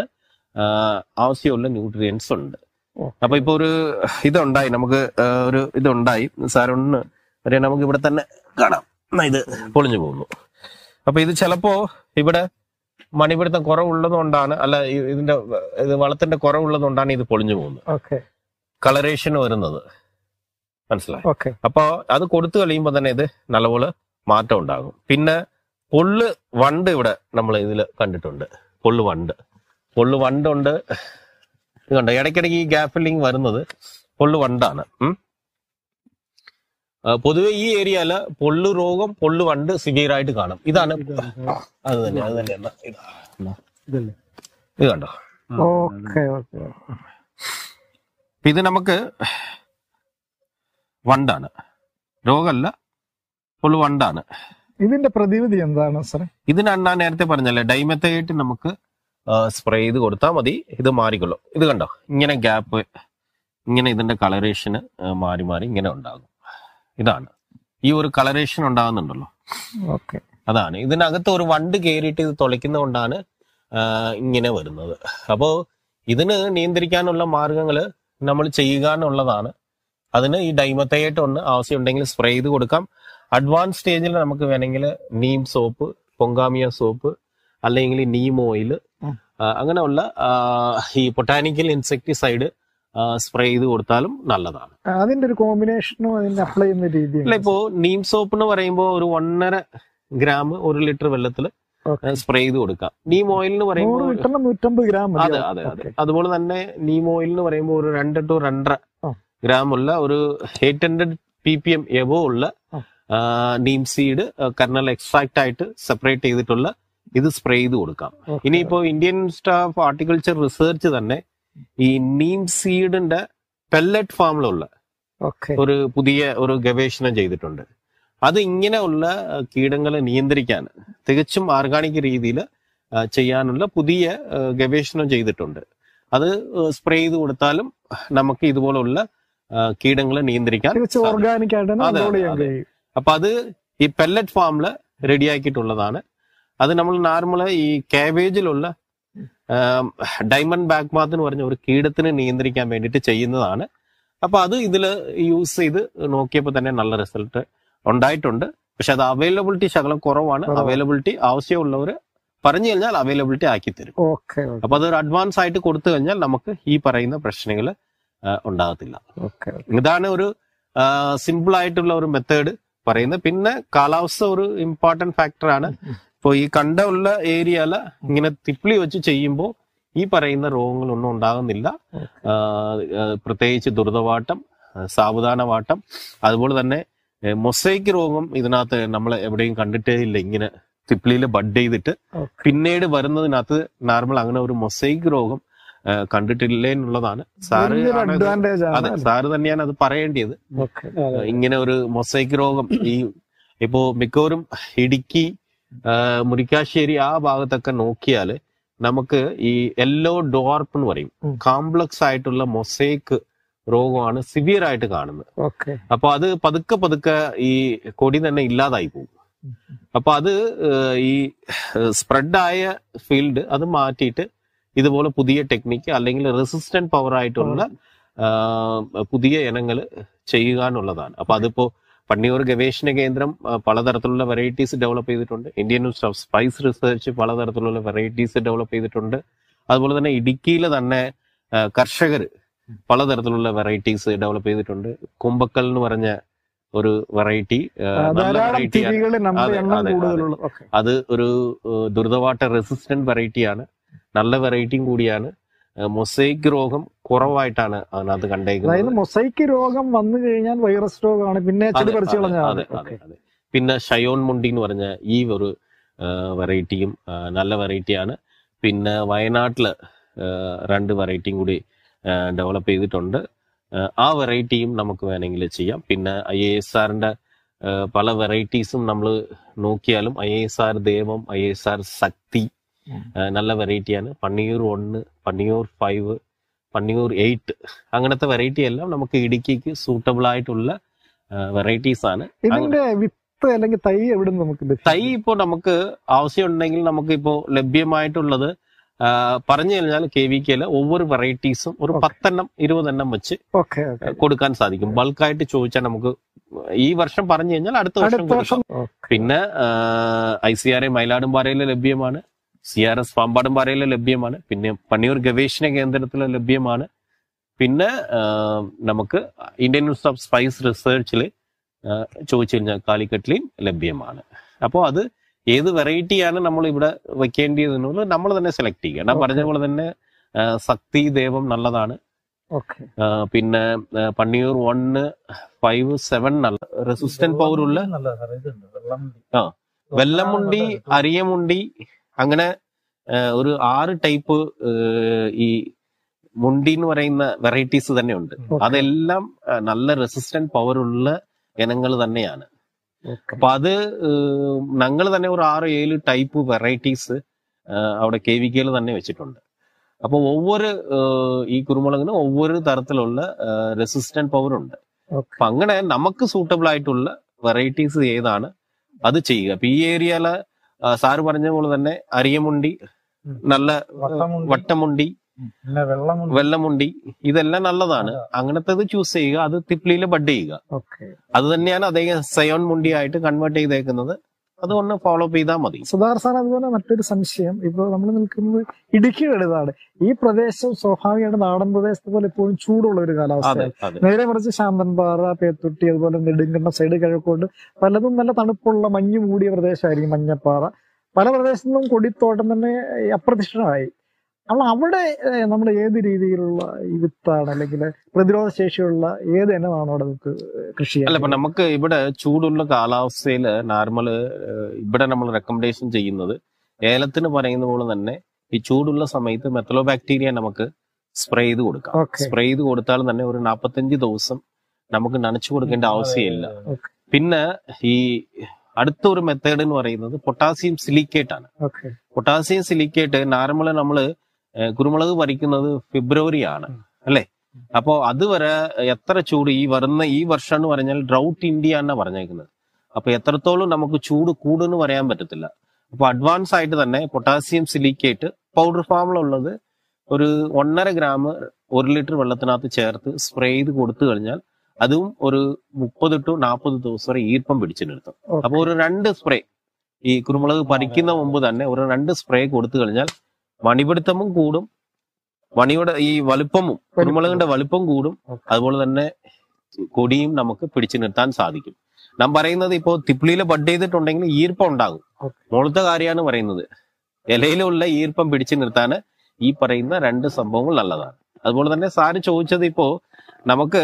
ആവശ്യമുള്ള ന്യൂട്രിയൻസ് ഉണ്ട് ഓ. അപ്പൊ ഇപ്പൊ ഒരു ഇതുണ്ടായി നമുക്ക് ആ, ഒരു ഇതുണ്ടായി സാറൊന്ന് ഒരു നമുക്ക് ഇവിടെ തന്നെ കാണാം എന്നാ ഇത് പൊളിഞ്ഞു പോകുന്നു അപ്പൊ ഇത് ചിലപ്പോ ഇവിടെ മണിപിടുത്തം കുറവുള്ളതുകൊണ്ടാണ് അല്ല ഈ- ഇതിന്റെ ഇത് വളത്തിന്റെ കുറവുള്ളതുകൊണ്ടാണ് ഇത് പൊളിഞ്ഞു പോകുന്നത് ഓക്കെ കളറേഷൻ വരുന്നത് മനസ്സിലായി ഓക്കെ അപ്പൊ അത് കൊടുത്തു കഴിയുമ്പോൾ തന്നെ ഇത് നല്ലപോലെ മാറ്റം ഉണ്ടാകും പിന്നെ പൊള്ള് വണ്ട് ഇവിടെ നമ്മൾ ഇതിൽ കണ്ടിട്ടുണ്ട് പൊള്ള് വണ്ട് പൊള്ള് വണ്ടുണ്ട് ഇത് കണ്ടോ ഇടയ്ക്കിടയ്ക്ക് ഈ ഗ്യാപ്പ് ഫില്ലിങ് വരുന്നത് പൊള്ള് വണ്ടാണ് ഉം. ആ, പൊതുവെ ഈ ഏരിയയില് പൊള്ളു രോഗം പൊള്ളു വണ്ട് സിവിയർ ആയിട്ട് കാണും ഇതാണ് അത് തന്നെ അത് തന്നെ എന്നാ, ഇതാ. എന്നാ. ഇതല്ലേ ഇത് കണ്ടോ ഓക്കെ ഓക്കെ അപ്പൊ ഇത് നമുക്ക് വണ്ടാണ് രോഗമല്ല പൊള്ളു വണ്ടാണ് ഇതിന്റെ പ്രതിവിധി എന്താണ് സാറേ ഇതിനാണ് ഞാൻ നേരത്തെ പറഞ്ഞല്ലേ ഡൈമെത്തയായിട്ട് നമുക്ക് സ്പ്രേ ചെയ്ത് കൊടുത്താൽ മതി ഇത് മാറിക്കൊള്ളും ഇത് കണ്ടോ ഇങ്ങനെ ഗ്യാപ്പ് ഇങ്ങനെ ഇതിന്റെ കളറേഷന് മാറി മാറി ഇങ്ങനെ ഉണ്ടാകും ഇതാണ് ഈ ഒരു കളറേഷൻ ഉണ്ടാകുന്നുണ്ടല്ലോ ഓക്കെ അതാണ് ഇതിനകത്ത് ഒരു വണ്ട് കയറിയിട്ട് ഇത് തുളയ്ക്കുന്ന കൊണ്ടാണ് ആ, ഇങ്ങനെ വരുന്നത് അപ്പോൾ ഇതിന് നിയന്ത്രിക്കാനുള്ള മാർഗങ്ങൾ നമ്മൾ ചെയ്യുക എന്നുള്ളതാണ് അതിന് ഈ ഡൈമത്തയായിട്ട് ഒന്ന് ആവശ്യമുണ്ടെങ്കിൽ സ്പ്രേ ചെയ്ത് കൊടുക്കാം അഡ്വാൻസ് സ്റ്റേജിൽ നമുക്ക് വേണമെങ്കിൽ നീം സോപ്പ് പൊങ്കാമിയ സോപ്പ് അല്ലെങ്കിൽ നീം ഓയിൽ ഉം. അങ്ങനെയുള്ള ആ, ഈ പൊട്ടാനിക്കൽ ഇൻസെക്ടിസൈഡ് സ്പ്രേ ചെയ്ത് കൊടുത്താലും നല്ലതാണ് അതിന്റെ ഒരു കോമ്പിനേഷനും അതിന്റെ അപ്ലൈ ചെയ്യുന്ന അല്ല രീതിയും ഇപ്പോ നീം സോപ്പ് എന്ന് പറയുമ്പോൾ ഒരു ഒന്നര ഗ്രാം ഒരു ലിറ്റർ വെള്ളത്തിൽ Okay. സ്പ്രേ ചെയ്ത് കൊടുക്കാം നീം ഓയിൽ എന്ന് നൂറ് പറയുമ്പോൾ ലിറ്ററിന് നൂറ്റമ്പത് ഗ്രാം മതി. അതെ അതെ അതെ Okay. അതുപോലെ തന്നെ നീം ഓയിൽ എന്ന് പറയുമ്പോൾ ഒരു രണ്ട് ടു രണ്ടര ആ. ഗ്രാം ഉള്ള ഒരു eight hundred P P M above ഉള്ള ആ. നീം സീഡ് കർണൽ എക്സ്ട്രാക്ട് ആയിട്ട് സെപ്പറേറ്റ് ചെയ്തിട്ടുള്ള ഇത് സ്പ്രേ ചെയ്ത് കൊടുക്കാം Okay. ഇനിയിപ്പോ ഇന്ത്യൻ സ്റ്റാഫ് ഹാർട്ടിക്കൾച്ചർ റിസർച്ച് തന്നെ ഈ നീം സീഡിന്റെ പെല്ലറ്റ് ഫാമിലുള്ള Okay. ഒരു പുതിയ ഒരു ഗവേഷണം ചെയ്തിട്ടുണ്ട് അത് ഇങ്ങനെയുള്ള അഹ്, കീടങ്ങളെ നിയന്ത്രിക്കാൻ തികച്ചും ഓർഗാനിക് രീതിയിൽ ചെയ്യാനുള്ള പുതിയ അഹ്, ഗവേഷണം ചെയ്തിട്ടുണ്ട് അത് സ്പ്രേ ചെയ്ത് കൊടുത്താലും നമുക്ക് ഇതുപോലുള്ള അഹ്, കീടങ്ങളെ നിയന്ത്രിക്കാൻ തികച്ചും സാധിക്കും. ഓർഗാനിക് ആയിട്ട് തന്നെ അതെ, control ചെയ്യാൻ അതെ. കഴിയും അപ്പൊ അത് ഈ പെല്ലറ്റ് ഫാമില് റെഡിയാക്കിയിട്ടുള്ളതാണ് അത് നമ്മൾ നോർമൽ ഈ കാബേജിലുള്ള ഡയമണ്ട് ബാക്ക് മാത്ത് എന്ന് പറഞ്ഞ ഒരു കീടത്തിനെ നിയന്ത്രിക്കാൻ വേണ്ടിയിട്ട് ചെയ്യുന്നതാണ് അപ്പൊ അത് ഇതിൽ യൂസ് ചെയ്ത് നോക്കിയപ്പോൾ തന്നെ നല്ല റിസൾട്ട് ഉണ്ടായിട്ടുണ്ട് പക്ഷെ അത് അവൈലബിലിറ്റി ശകലം കുറവാണ് കുറവാണ്. അവൈലബിലിറ്റി ആവശ്യമുള്ളവർ പറഞ്ഞു കഴിഞ്ഞാൽ അവൈലബിലിറ്റി ആക്കി തരും ഓക്കെ അപ്പൊ അതൊരു അഡ്വാൻസ് ആയിട്ട് കൊടുത്തു കഴിഞ്ഞാൽ നമുക്ക് ഈ പറയുന്ന പ്രശ്നങ്ങൾ ഉണ്ടാകത്തില്ല ഓക്കെ ഇതാണ് ഒരു സിമ്പിൾ ആയിട്ടുള്ള ഒരു മെത്തേഡ് പറയുന്നത് പിന്നെ കാലാവസ്ഥ ഒരു ഇമ്പോർട്ടന്റ് ഫാക്ടറാണ് ഇപ്പോൾ ഈ കണ്ട ഉള്ള ഏരിയയില് ഇങ്ങനെ തിപ്പിളി വെച്ച് ചെയ്യുമ്പോൾ ഈ പറയുന്ന രോഗങ്ങളൊന്നും ഉണ്ടാകുന്നില്ല ആ, ആ, പ്രത്യേകിച്ച് ദുരിതവാട്ടം ആ, സാവധാനവാട്ടം അതുപോലെ തന്നെ മൊസൈക്ക് രോഗം ഇതിനകത്ത് നമ്മൾ എവിടെയും കണ്ടിട്ടേ ഇല്ല ഇങ്ങനെ തിപ്പിളിയിൽ ബഡ് ചെയ്തിട്ട് ഓക്കെ പിന്നീട് വരുന്നതിനകത്ത് നോർമൽ അങ്ങനെ ഒരു മൊസൈക്ക് രോഗം ആ, കണ്ടിട്ടില്ലേ എന്നുള്ളതാണ് സാറ് വലിയൊരു ആണ് ഇത് അഡ്വാൻറ്റേജ് അതെ ആണ് സാറ് തന്നെയാണ് അത് പറയേണ്ടത് ഓക്കെ ഇങ്ങനെ ഒരു മൊസൈക്ക് രോഗം ഈ ഇപ്പോ മിക്കവരും ഇടുക്കി ആ, മുരിക്കാശ്ശേരി ആ ഭാഗത്തൊക്കെ നോക്കിയാല് നമുക്ക് ഈ യെല്ലോ ഡോർപ്പ് എന്ന് പറയും ഉം. കോംപ്ലക്സ് ആയിട്ടുള്ള മൊസൈക്ക് രോഗമാണ് സിവിയർ ആയിട്ട് കാണുന്നത് ഓക്കെ അപ്പൊ അത് പതുക്കെ പതുക്കെ ഈ കൊടി തന്നെ ഇല്ലാതായി പോകും അപ്പൊ അത് ഏഹ്, ഈ സ്പ്രെഡ് ആയ ഫീൽഡ് അത് മാറ്റിയിട്ട് ഇതുപോലെ പുതിയ ടെക്നിക്ക് അല്ലെങ്കിൽ റെസിസ്റ്റന്റ് പവർ ആയിട്ടുള്ള ആ, പുതിയ ഇനങ്ങൾ ചെയ്യുക എന്നുള്ളതാണ് അപ്പൊ അതിപ്പോ പന്നിയൂർ ഗവേഷണ കേന്ദ്രം ആ, പലതരത്തിലുള്ള വെറൈറ്റീസ് ഡെവലപ്പ് ചെയ്തിട്ടുണ്ട് Indian institute of spice research പലതരത്തിലുള്ള വെറൈറ്റീസ് ഡെവലപ്പ് ചെയ്തിട്ടുണ്ട് അതുപോലെ തന്നെ ഇടുക്കിയിലെ തന്നെ കർഷകർ പലതരത്തിലുള്ള വെറൈറ്റീസ് ഡെവലപ്പ് ചെയ്തിട്ടുണ്ട് കുമ്പക്കൽ എന്ന് പറഞ്ഞ ഒരു വെറൈറ്റി നല്ല ധാരാളം വെറൈറ്റിയാണ് തിരികൾ നമ്മുടെ അതെ, എണ്ണം അതെ, കൂടുതലുള്ള ഓക്കെ അത് ഒരു ഏഹ്, ദുരിതവാട്ട റെസിസ്റ്റന്റ് വെറൈറ്റിയാണ് നല്ല വെറൈറ്റിയും കൂടിയാണ് മൊസൈക്ക് രോഗം കുറവായിട്ടാണ് അതിനകത്ത് അതായത് കണ്ടേക്കുന്നത് മൊസൈക്ക് രോഗം വന്നു കഴിഞ്ഞാൽ വൈറസ് രോഗമാണ് പിന്നെ ചെടി അതെ, പറിച്ചു അതെ, കളഞ്ഞാൽ അതെ, മതി. അതെ, ഓക്കെ. അതെ. പിന്നെ ഷയോൺ മുണ്ടി എന്ന് പറഞ്ഞ ഈ ഒരു വെറൈറ്റിയും നല്ല വെറൈറ്റിയാണ് പിന്നെ വയനാട്ടില് ആ, രണ്ട് വെറൈറ്റിയും കൂടി ഡെവലപ്പ് ചെയ്തിട്ടുണ്ട് ആ, ആ വെറൈറ്റിയും നമുക്ക് വേണമെങ്കിൽ ചെയ്യാം പിന്നെ ഐ എ എസ് ആറിന്റെ പല വെറൈറ്റീസും നമ്മൾ നോക്കിയാലും I A S R Devam I A S R Shakthi ഉം. ആ, നല്ല വെറൈറ്റിയാണ് പന്നിയൂർ ഒന്ന് പന്നിയൂർ ഫൈവ് പന്നിയൂർ എയ്റ്റ് അങ്ങനത്തെ വെറൈറ്റി എല്ലാം നമുക്ക് ഇടുക്കിക്ക് സൂട്ടബിൾ ആയിട്ടുള്ള വെറൈറ്റീസ് ആണ് ഇതിന്റെ വിത്ത് അല്ലെങ്കിൽ തൈ എവിടെ നിന്ന് നമുക്ക് ലഭിക്കും? തൈ ഇപ്പോൾ നമുക്ക് ആവശ്യമുണ്ടെങ്കിൽ നമുക്ക് ഇപ്പോൾ ലഭ്യമായിട്ടുള്ളത് ആ, പറഞ്ഞു കഴിഞ്ഞാൽ കെ വി കെയില് ഒவ்வொரு വെറൈറ്റീസും ഒരു Okay. പത്തെണ്ണം ഇരുപതെണ്ണം വെച്ച് ഓക്കെ ഓക്കെ കൊടുക്കാൻ സാധിക്കും ബൾക്കായിട്ട് ചോദിച്ചാൽ നമുക്ക് ഈ വർഷം പറഞ്ഞു കഴിഞ്ഞാൽ അടുത്ത വർഷം അടുത്ത വർഷം കൊടുക്കാം ഓക്കെ. പിന്നെ ഐ സി ആർ ഐ മയിലാടുംപാറയിൽ ലഭ്യമാണ് സി ആർ എസ് പാമ്പാടുംപാറയിൽ ലഭ്യമാണ് പിന്നെ പന്നിയൂർ ഗവേഷണ കേന്ദ്രത്തിൽ ലഭ്യമാണ് പിന്നെ ആ, നമുക്ക് ഇന്ത്യൻ ഇൻസ്റ്റിറ്റ്യൂട്ട് ഓഫ് സ്പൈസ് റിസർച്ചിൽ ചോദിച്ചു കഴിഞ്ഞാൽ കാലിക്കട്ടിലും ലഭ്യമാണ് അപ്പോൾ അത് ഏത് വെറൈറ്റിയാണ് നമ്മൾ ഇവിടെ വെക്കേണ്ടതെന്നുള്ളത് നമ്മൾ തന്നെ സെലക്ട് ചെയ്യുക ഞാൻ പറഞ്ഞ പോലെ തന്നെ ആ, ശക്തി ദേവം നല്ലതാണ് ഓക്കെ ആ, പിന്നെ ആ, പന്നിയൂർ വണ്ണ് ഫൈവ് സെവൻ നല്ല റെസിസ്റ്റന്റ് പവർ ഉള്ള നല്ല സാറേ ഇതുണ്ട് വെള്ളം ആ. വെള്ളമുണ്ടി അരിയമുണ്ടി അങ്ങനെ ആ, ഒരു ആറ് ടൈപ്പ് ഈ മുണ്ടി എന്ന് പറയുന്ന വെറൈറ്റീസ് തന്നെ ഉണ്ട് Okay. അതെല്ലാം ആ, നല്ല റെസിസ്റ്റന്റ് പവർ ഉള്ള ഇനങ്ങൾ തന്നെയാണ് ഓക്കെ അപ്പൊ അത് ഞങ്ങൾ തന്നെ ഒരു ആറ് ഏഴ് ടൈപ്പ് വെറൈറ്റീസ് അവിടെ കെ വി കെയിൽ തന്നെ വെച്ചിട്ടുണ്ട് അപ്പൊ ഒവ്വൊരു ആ, ഈ കുരുമുളകിന് ഒവ്വൊരു തരത്തിലുള്ള റെസിസ്റ്റന്റ് പവർ ഉണ്ട് ഓക്കെ അപ്പൊ അങ്ങനെ നമുക്ക് സൂട്ടബിൾ ആയിട്ടുള്ള വെറൈറ്റീസ് ഏതാണ് അത് ചെയ്യുക അപ്പൊ ഈ ഏരിയയില് സാറ് പറഞ്ഞ പോലെ തന്നെ അരിയമുണ്ടി ഉം. നല്ല വട്ടമുണ്ടി. വട്ടമുണ്ടി പിന്നെ വെള്ളമുണ്ട് വെള്ളമുണ്ടി ഇതെല്ലാം നല്ലതാണ് അങ്ങനത്തേത് ചൂസ് ചെയ്യുക അത് തിപ്ലിയിൽ ബഡ് ചെയ്യുക ഓക്കെ അത് തന്നെയാണ് അദ്ദേഹം സയോൺ മുണ്ടി ആയിട്ട് കൺവേർട്ട് ചെയ്തേക്കുന്നത് അതൊന്ന് ഫോളോ അപ്പ് ചെയ്താൽ മതി സുധാകർ സാർ അതുപോലെ മറ്റൊരു സംശയം ഇപ്പോൾ നമ്മൾ നിൽക്കുന്നത് ഇടുക്കിയുടെ അടുത്താണ് ഈ പ്രദേശം സ്വാഭാവികമായിട്ട് നാടൻ പ്രദേശത്തെ പോലെ എപ്പോഴും ചൂടുള്ള ഒരു അതെ കാലാവസ്ഥയാണ് അതെ നേരെ മറിച്ച് ശാന്തൻപാറ പേത്തുട്ടി അതുപോലെ നെടുങ്കണ്ടം സൈഡ് കിഴക്കോട്ട് പലതും നല്ല തണുപ്പുള്ള മഞ്ഞ് മൂടിയ പ്രദേശമായിരിക്കും മഞ്ഞപ്പാറ പല പ്രദേശത്തും കൊടിത്തോട്ടം തന്നെ ഈ അപ്രത്യക്ഷമായി അപ്പോൾ അവിടെ നമ്മൾ ഏത് രീതിയിലുള്ള ഈ വിത്താണ് അല്ലെങ്കിൽ പ്രതിരോധ ശേഷിയുള്ള ഏത് ഇനമാണ് അവിടെ നമുക്ക് കൃഷി അല്ല ഇപ്പൊ ചെയ്യാൻ നമുക്ക് ഇവിടെ ചൂടുള്ള കാലാവസ്ഥയിൽ നോർമല് ഇവിടെ നമ്മൾ റെക്കമെൻഡേഷൻ ചെയ്യുന്നത് ഏലത്തിന് പറയുന്ന പോലെ തന്നെ ഈ ചൂടുള്ള സമയത്ത് മെത്തലോ ബാക്ടീരിയ നമുക്ക് സ്പ്രേ ചെയ്ത് കൊടുക്കാം ഓക്കെ സ്പ്രേ ചെയ്ത് കൊടുത്താൽ തന്നെ ഒരു നാൽപ്പത്തഞ്ച് ദിവസം നമുക്ക് നനച്ചു കൊടുക്കേണ്ട ആവശ്യമില്ല ഓക്കെ പിന്നെ ഈ അടുത്ത ഒരു മെത്തേഡ് എന്ന് പറയുന്നത് പൊട്ടാസ്യം സിലിക്കേറ്റ് ആണ് ഓക്കെ പൊട്ടാസ്യം സിലിക്കേറ്റ് നോർമല് നമ്മള് ഏഹ്, കുരുമുളക് പറിക്കുന്നത് ഫെബ്രുവരി ആണ് അല്ലെ അപ്പോ അതുവരെ എത്ര ചൂട് ഈ വരുന്ന ഈ വർഷം എന്ന് പറഞ്ഞാൽ ഡ്രൗട്ട് ഇന്ത്യ എന്നാ പറഞ്ഞേക്കുന്നത് അപ്പൊ എത്രത്തോളം നമുക്ക് ചൂട് കൂടുമെന്ന് പറയാൻ പറ്റത്തില്ല അപ്പൊ അഡ്വാൻസ് ആയിട്ട് തന്നെ പൊട്ടാസ്യം സിലിക്കേറ്റ് പൗഡർ ഫോമിലുള്ളത് ഒരു ഒന്നര ഗ്രാം ഒരു ലിറ്റർ വെള്ളത്തിനകത്ത് ചേർത്ത് സ്പ്രേ ചെയ്ത് കൊടുത്തു കഴിഞ്ഞാൽ അതും ഒരു മുപ്പത് ടു നാൽപ്പത് ദിവസം വരെ ഈർപ്പം പിടിച്ചു നിർത്തും അപ്പൊ ഒരു രണ്ട് സ്പ്രേ ഈ കുരുമുളക് പറിക്കുന്ന മുമ്പ് തന്നെ ഒരു രണ്ട് സ്പ്രേ കൊടുത്തു കഴിഞ്ഞാൽ മണിപിടുത്തമും കൂടും മണിയുടെ ഈ വലുപ്പമും കുരുമുളകിന്റെ വലുപ്പം കൂടും Okay. അതുപോലെ തന്നെ കൊടിയും നമുക്ക് പിടിച്ചു നിർത്താൻ സാധിക്കും നാം പറയുന്നത് ഇപ്പോ തിപ്ലിയിൽ ബഡ് ചെയ്തിട്ടുണ്ടെങ്കിൽ ഈർപ്പം ഉണ്ടാകും Okay. മുകളത്തെ കാര്യമാണ് പറയുന്നത് ഇലയിലുള്ള ഈർപ്പം പിടിച്ചു നിർത്താൻ ഈ പറയുന്ന രണ്ട് സംഭവങ്ങൾ നല്ലതാണ് അതുപോലെ തന്നെ സാറ് ചോദിച്ചത് ഇപ്പോ നമുക്ക്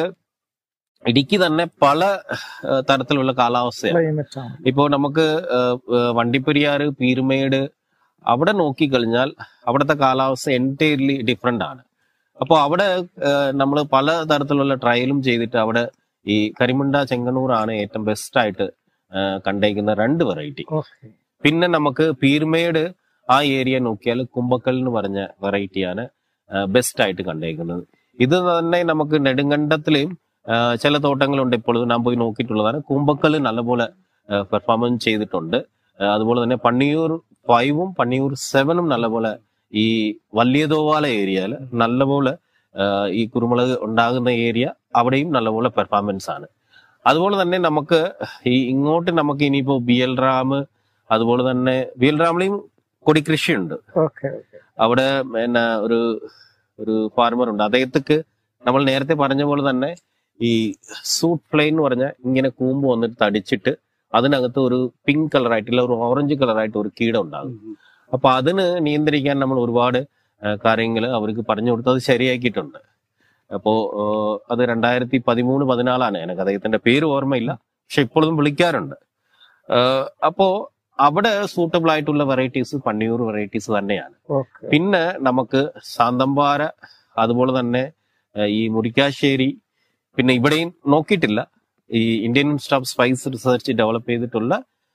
ഇടുക്കി തന്നെ പല ഏഹ്, തരത്തിലുള്ള കാലാവസ്ഥയാണ് ക്ലൈമറ്റ് ആണ് ഇപ്പോ നമുക്ക് ഏഹ്, ഏഹ്, വണ്ടിപ്പെരിയാറ് പീരുമേട് അവിടെ നോക്കിക്കഴിഞ്ഞാൽ അവിടുത്തെ കാലാവസ്ഥ എൻറ്റയർലി ഡിഫറെന്റ് ആണ് അപ്പോൾ അവിടെ നമ്മൾ പല തരത്തിലുള്ള ട്രയലും ചെയ്തിട്ട് അവിടെ ഈ കരിമുണ്ട ചെങ്ങന്നൂറാണ് ഏറ്റവും ബെസ്റ്റ് ആയിട്ട് ഏഹ്, കണ്ടേക്കുന്ന രണ്ട് വെറൈറ്റി ഓക്കെ പിന്നെ നമുക്ക് പീർമേട് ആ ഏരിയ നോക്കിയാൽ കുമ്പക്കൽ എന്ന് പറഞ്ഞ വെറൈറ്റിയാണ് ബെസ്റ്റ് ആയിട്ട് കണ്ടേക്കുന്നത് ഇത് തന്നെ നമുക്ക് നെടുങ്കണ്ടത്തിലെയും ആ, ചില തോട്ടങ്ങളുണ്ട് ഇപ്പോഴും ഞാൻ പോയി നോക്കിയിട്ടുള്ളതാണ് കുമ്പക്കൽ നല്ലപോലെ പെർഫോമൻസ് ചെയ്തിട്ടുണ്ട് ആ, അതുപോലെ തന്നെ പന്നിയൂർ ഫൈവും പന്നിയൂർ സെവനും നല്ലപോലെ ഈ വലിയതോവാല ഏരിയയിൽ നല്ലപോലെ ആ, ഈ കുരുമുളക് ഉണ്ടാകുന്ന ഏരിയ അവിടെയും നല്ലപോലെ പെർഫോമൻസ് ആണ് അതുപോലെ തന്നെ നമുക്ക് ഈ ഇങ്ങോട്ട് നമുക്ക് ഇനിയിപ്പോ ബി എൽ റാം അതുപോലെ തന്നെ ബി എൽ റാമിലെയും കൊടിക്കൃഷിയുണ്ട് ഓക്കെ അവിടെ പിന്നെ ഒരു ഒരു ഫാർമർ ഉണ്ട് അദ്ദേഹത്തിക്ക് നമ്മൾ നേരത്തെ പറഞ്ഞ പോലെ തന്നെ ഈ സൂട്ട് ഫ്ലൈ എന്ന് പറഞ്ഞ ഇങ്ങനെ കൂമ്പ് വന്നിട്ട് തടിച്ചിട്ട് അതിനകത്ത് ഒരു പിങ്ക് കളറായിട്ടില്ല ഒരു ഓറഞ്ച് കളറായിട്ട് ഒരു കീടം ഉണ്ടാകും അപ്പൊ അതിന് നിയന്ത്രിക്കാൻ നമ്മൾ ഒരുപാട് കാര്യങ്ങൾ അവർക്ക് പറഞ്ഞു കൊടുത്ത് അത് ശരിയാക്കിയിട്ടുണ്ട് അപ്പോ ഏഹ്, അത് രണ്ടായിരത്തി പതിമൂന്ന് പതിനാലാണ് എനിക്ക് അദ്ദേഹത്തിന്റെ പേര് ഓർമ്മയില്ല പക്ഷെ ഇപ്പോഴും വിളിക്കാറുണ്ട് ഏഹ്, അപ്പോ അവിടെ സൂട്ടബിൾ ആയിട്ടുള്ള വെറൈറ്റീസ് പന്നിയൂർ വെറൈറ്റീസ് തന്നെയാണ് ഓക്കെ പിന്നെ നമുക്ക് സാന്തമ്പാര അതുപോലെ തന്നെ ഏഹ്, ഈ മുരിക്കാശ്ശേരി പിന്നെ ഇവിടെയും നോക്കിയിട്ടില്ല ഈ Indian institute of spice research develop ചെയ്തിട്ടുള്ള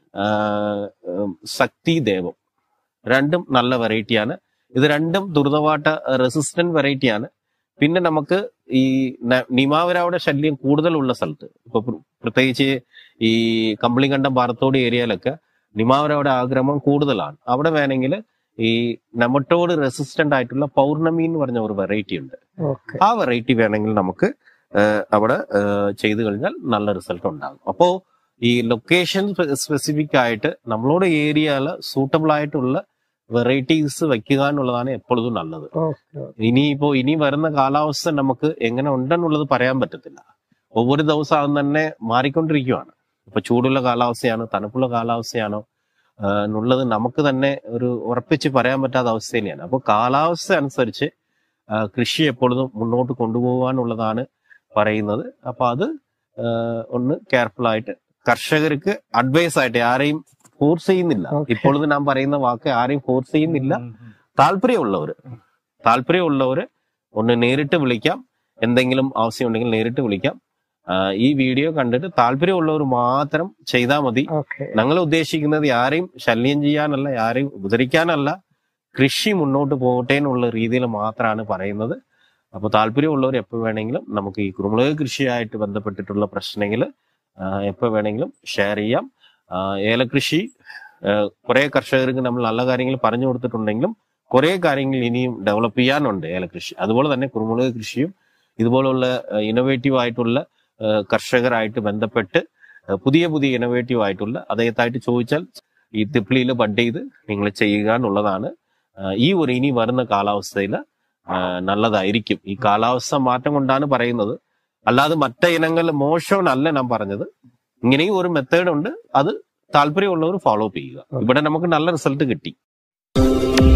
ആഹ്, ഉം, ശക്തി ദേവം രണ്ടും നല്ല വെറൈറ്റിയാണ് ഇത് രണ്ടും ദുരിതവാട്ട റെസിസ്റ്റന്റ് വെറൈറ്റിയാണ് പിന്നെ നമുക്ക് ഈ ന- നിമാവരാവിടെ ശല്യം കൂടുതലുള്ള സ്ഥലത്ത് ഇപ്പൊ പ്ര- പ്രത്യേകിച്ച് ഈ കമ്പിളികണ്ടം പാറത്തോട് ഏരിയയിലൊക്കെ നിമാവരയുടെ ആക്രമണം കൂടുതലാണ് അവിടെ വേണമെങ്കിൽ ഈ നെമറ്റോഡ് റെസിസ്റ്റന്റ് ആയിട്ടുള്ള പൗർണമി എന്ന് പറഞ്ഞ ഒരു വെറൈറ്റി ഉണ്ട് ഓക്കെ ആ വെറൈറ്റി വേണമെങ്കിൽ നമുക്ക് ഏഹ്, അവിടെ ഏഹ്, ചെയ്തു കഴിഞ്ഞാൽ നല്ല റിസൾട്ട് ഉണ്ടാകും അപ്പോ ഈ ലൊക്കേഷൻ സ്പെസിഫിക് ആയിട്ട് നമ്മളോട് ഏരിയയിൽ സൂട്ടബിൾ ആയിട്ടുള്ള വെറൈറ്റീസ് വെക്കുക എന്നുള്ളതാണ് എപ്പോഴും നല്ലത് ഓക്കെ ഇനിയിപ്പോ ഇനി വരുന്ന കാലാവസ്ഥ നമുക്ക് എങ്ങനെ ഉണ്ടെന്നുള്ളത് പറയാൻ പറ്റത്തില്ല ഒவ்வொரு ദിവസവും തന്നെ മാറിക്കൊണ്ടിരിക്കുകയാണ് ഇപ്പൊ ചൂടുള്ള കാലാവസ്ഥയാണ് തണുപ്പുള്ള കാലാവസ്ഥയാണോ ആ, എന്നുള്ളത് നമുക്ക് തന്നെ ഒരു ഉറപ്പിച്ച് പറയാൻ പറ്റാത്ത അവസ്ഥ തന്നെയാണ് അപ്പോൾ കാലാവസ്ഥ അനുസരിച്ച് ആ, കൃഷി എപ്പോഴും മുന്നോട്ട് കൊണ്ടുപോകാനുള്ളതാണ് പറയുന്നത് അപ്പൊ അത് ആ, ഒന്ന് കെയർഫുൾ ആയിട്ട് കർഷകർക്ക് അഡ്വൈസ് ആയിട്ട് ആരെയും ഫോഴ്സ് ചെയ്യുന്നില്ല Okay. ഇപ്പോഴത്തെ ഞാൻ പറയുന്ന വാക്ക് ആരെയും ഫോഴ്സ് ചെയ്യുന്നില്ല താല്പര്യമുള്ളവർ താല്പര്യമുള്ളവർ ഒന്ന് നേരിട്ട് വിളിക്കാം എന്തെങ്കിലും ആവശ്യമുണ്ടെങ്കിൽ നേരിട്ട് വിളിക്കാം ആ, ഈ വീഡിയോ കണ്ടിട്ട് താല്പര്യമുള്ളവർ മാത്രം ചെയ്താൽ മതി ഓക്കെ ഞങ്ങൾ ഉദ്ദേശിക്കുന്നത് ആരെയും ശല്യം ചെയ്യാനല്ല ആരെയും ഉപദ്രവിക്കാനല്ല കൃഷി മുന്നോട്ട് പോകട്ടെ എന്നുള്ള രീതിയിൽ മാത്രമാണ് പറയുന്നത് അപ്പോൾ താല്പര്യമുള്ളവർ എപ്പോൾ വേണമെങ്കിലും നമുക്ക് ഈ കുരുമുളക് കൃഷിയായിട്ട് ബന്ധപ്പെട്ടിട്ടുള്ള പ്രശ്നങ്ങൾ എപ്പോൾ വേണമെങ്കിലും ഷെയർ ചെയ്യാം ആ, ഏലകൃഷി കുറെ കർഷകർക്ക് നമ്മൾ നല്ല കാര്യങ്ങൾ പറഞ്ഞു കൊടുത്തിട്ടുണ്ടെങ്കിലും കുറെ കാര്യങ്ങൾ ഇനിയും ഡെവലപ്പ് ചെയ്യാനുണ്ട് ഏലകൃഷി അതുപോലെ തന്നെ കുരുമുളക് കൃഷിയും ഇതുപോലുള്ള ഇന്നോവേറ്റീവ് ആയിട്ടുള്ള ആ, കർഷകരായിട്ട് ബന്ധപ്പെട്ട് ആ, പുതിയ പുതിയ ഇന്നോവേറ്റീവ് ആയിട്ടുള്ള അദ്ദേഹത്തായിട്ട് ചോദിച്ചാൽ ഈ തിപ്ലിയിൽ ബഡ് ചെയ്ത് നിങ്ങൾ ചെയ്യുക എന്നുള്ളതാണ് ആ, ഈ ഒരു ഇനി വരുന്ന കാലാവസ്ഥയിൽ നല്ലതായിരിക്കും ഈ കാലാവസ്ഥ മാറ്റം കൊണ്ടാണ് പറയുന്നത് അല്ലാതെ മറ്റേ ഇനങ്ങൾ മോശമെന്നല്ല ഞാൻ പറഞ്ഞത് ഇങ്ങനെയും ഒരു മെത്തേഡ് ഉണ്ട് അത് താല്പര്യമുള്ളവർ ഫോളോ ചെയ്യുക ഇവിടെ നമുക്ക് നല്ല റിസൾട്ട് കിട്ടി